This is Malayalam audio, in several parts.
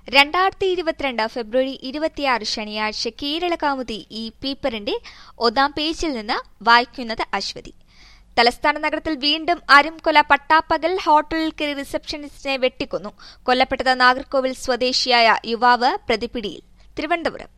രണ്ടായിരത്തി ഇരുപത്തിരണ്ട് ഫെബ്രുവരി ഇരുപത്തിയാറ് ശനിയാഴ്ച കേരള കൗമുദി ഈ പേപ്പറിന്റെ ഒന്നാം പേജിൽ നിന്ന് വായിക്കുന്നത് അശ്വതി തലസ്ഥാന നഗരത്തിൽ വീണ്ടും അരുംകൊല പട്ടാപ്പകൽ ഹോട്ടലിൽ കയറി റിസപ്ഷനിസ്റ്റിനെ വെട്ടിക്കൊന്നു കൊല്ലപ്പെട്ടത് നാഗർകോവിൽ സ്വദേശിയായ യുവാവ് പ്രതിപിടിയിൽ തിരുവനന്തപുരം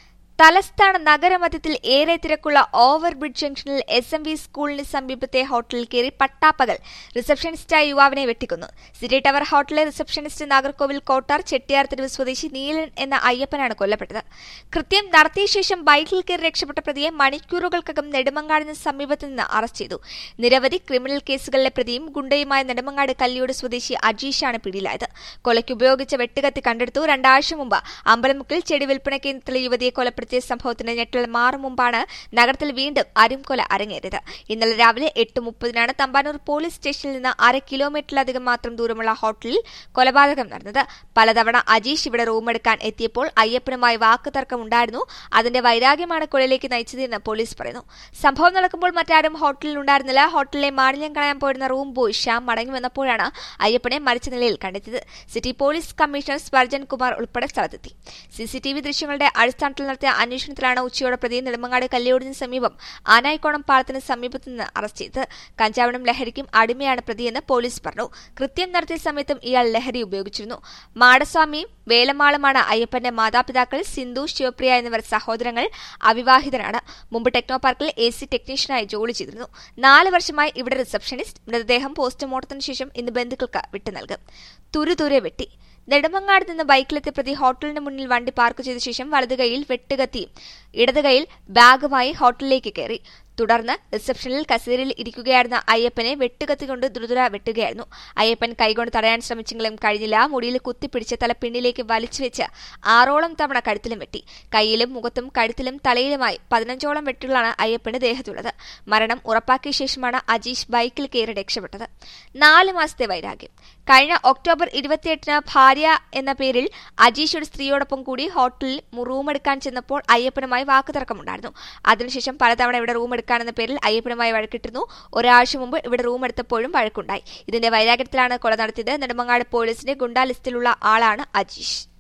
തലസ്ഥാന നഗരമധ്യത്തിൽ ഏറെ തിരക്കുള്ള ഓവർബ്രിഡ്ജ് ജംഗ്ഷനിൽ എസ് എം വി സ്കൂളിന് സമീപത്തെ ഹോട്ടലിൽ കയറി പട്ടാപ്പകൽ റിസപ്ഷനിസ്റ്റായ യുവാവിനെ വെട്ടിക്കൊന്നു സിറ്റി ടവർ ഹോട്ടലിലെ റിസപ്ഷനിസ്റ്റ് നാഗർകോവിൽ കോട്ടാർ ചെട്ടിയാർ തെരുവ് സ്വദേശി നീലൻ എന്ന അയ്യപ്പനാണ് കൊല്ലപ്പെട്ടത് കൃത്യം നടത്തിയ ശേഷം ബൈക്കിൽ കയറി രക്ഷപ്പെട്ട പ്രതിയെ മണിക്കൂറുകൾക്കകം നെടുമങ്ങാടിന് സമീപത്ത് നിന്ന് അറസ്റ്റ് ചെയ്തു നിരവധി ക്രിമിനൽ കേസുകളിലെ പ്രതിയും ഗുണ്ടയുമായ നെടുമങ്ങാട് കല്ലിയോട് സ്വദേശി അജീഷാണ് പിടിയിലായത് കൊലയ്ക്ക് ഉപയോഗിച്ച വെട്ടുകത്തി കണ്ടെടുത്തു രണ്ടാഴ്ച മുമ്പ് അമ്പലമുക്കിൽ ചെടി വിൽപ്പന കേന്ദ്രത്തിലെ യുവതിയെ കൊലപ്പെടുത്തിയ സംഭവത്തിന് ഞെട്ടൽ മാറും മുമ്പാണ് നഗരത്തിൽ വീണ്ടും അരുംകൊല അരങ്ങേറിയത് ഇന്നലെ രാവിലെ എട്ട് മുപ്പതിനാണ് തമ്പാനൂർ പോലീസ് സ്റ്റേഷനിൽ നിന്ന് അര കിലോമീറ്ററിലധികം മാത്രം ദൂരമുള്ള ഹോട്ടലിൽ കൊലപാതകം നടന്നത് പലതവണ അജീഷ് ഇവിടെ റൂമെടുക്കാൻ എത്തിയപ്പോൾ അയ്യപ്പനുമായി വാക്കുതർക്കം ഉണ്ടായിരുന്നു അതിന്റെ വൈരാഗ്യമാണ് കൊലയിലേക്ക് നയിച്ചതെന്ന് പോലീസ് പറയുന്നു സംഭവം നടക്കുമ്പോൾ മറ്റാരും ഹോട്ടലിൽ ഉണ്ടായിരുന്നില്ല ഹോട്ടലിലെ മാലിന്യം കളയാൻ പോയിരുന്ന റൂം ബോയ് ശ്യാം മടങ്ങി വന്നപ്പോഴാണ് അയ്യപ്പനെ മരിച്ച നിലയിൽ കണ്ടെത്തിയത് city police commissioner Spurgeon Kumar ഉൾപ്പെടെ സ്ഥലത്തെത്തി സിസിടിവി ദൃശ്യങ്ങളുടെ അടിസ്ഥാനത്തിൽ നടത്തിയ അന്വേഷണത്തിലാണ് ഉച്ചയോടെ പ്രതി നെടുമങ്ങാട് കല്ലിയോടിന് സമീപം ആനായിക്കോണം പാലത്തിന് സമീപത്ത് നിന്ന് അറസ്റ്റ് ചെയ്തത് കഞ്ചാവിനും ലഹരിക്കും അടിമയാണ് പ്രതിയെന്ന് പോലീസ് പറഞ്ഞു കൃത്യം നടത്തിയ സമയത്തും ഇയാൾ ലഹരി ഉപയോഗിച്ചിരുന്നു മാടസ്വാമിയും വേലമാളുമാണ് അയ്യപ്പന്റെ മാതാപിതാക്കൾ സിന്ധു ശിവപ്രിയ എന്നിവർ സഹോദരങ്ങൾ അവിവാഹിതരാണ് മുമ്പ് ടെക്നോ പാർക്കിൽ എ സി ടെക്നീഷ്യനായി ജോലി ചെയ്തിരുന്നു നാല് വർഷമായി ഇവിടെ റിസപ്ഷനിസ്റ്റ് മൃതദേഹം പോസ്റ്റ്മോർട്ടത്തിന് ശേഷം ഇന്ന് ബന്ധുക്കൾക്ക് വിട്ടു നൽകും തുരുതുരെ വെട്ടി നെടുമങ്ങാട് നിന്ന് ബൈക്കിലെത്തിയ പ്രതി ഹോട്ടലിന് മുന്നിൽ വണ്ടി പാർക്ക് ചെയ്ത ശേഷം വലതു കൈയിൽ വെട്ടുകത്തിയും ഇടതു കൈയിൽ ബാഗുമായി ഹോട്ടലിലേക്ക് കയറി തുടർന്ന് റിസപ്ഷനിൽ കസേരയിൽ ഇരിക്കുകയായിരുന്ന അയ്യപ്പനെ വെട്ടുകത്തി കൊണ്ട് ദ്രുതുര വെട്ടുകയായിരുന്നു അയ്യപ്പൻ കൈകൊണ്ട് തടയാൻ ശ്രമിച്ചെങ്കിലും കഴിഞ്ഞില്ല മുടിയിൽ കുത്തിപ്പിടിച്ച് തല പിന്നിലേക്ക് വലിച്ചു വെച്ച് ആറോളം തവണ കഴുത്തിലും വെട്ടി കൈയിലും മുഖത്തും കഴുത്തിലും തലയിലുമായി പതിനഞ്ചോളം വെട്ടുകളാണ് അയ്യപ്പന് ദേഹത്തുള്ളത് മരണം ഉറപ്പാക്കിയ ശേഷമാണ് അജീഷ് ബൈക്കിൽ കയറി രക്ഷപ്പെട്ടത് നാല് മാസത്തെ വൈരാഗ്യം കഴിഞ്ഞ ഒക്ടോബർ ഇരുപത്തിയെട്ടിന് ഭാര്യ എന്ന പേരിൽ അജീഷ് ഒരു സ്ത്രീയോടൊപ്പം കൂടി ഹോട്ടലിൽ റൂമെടുക്കാൻ ചെന്നപ്പോൾ അയ്യപ്പനുമായി വാക്കുതർക്കമുണ്ടായിരുന്നു അതിനുശേഷം പലതവണ ഇവിടെ റൂം എടുക്കാനെന്ന പേരിൽ അയ്യപ്പനുമായി വഴക്കിട്ടിരുന്നു ഒരാഴ്ച മുമ്പ് ഇവിടെ റൂം എടുത്തപ്പോഴും വഴക്കുണ്ടായി ഇതിന്റെ വൈരാഗ്യത്തിലാണ് കൊല നടത്തിയത് നെടുമങ്ങാട് പോലീസിന്റെ ഗുണ്ടാ ലിസ്റ്റിലുള്ള ആളാണ് അജീഷ്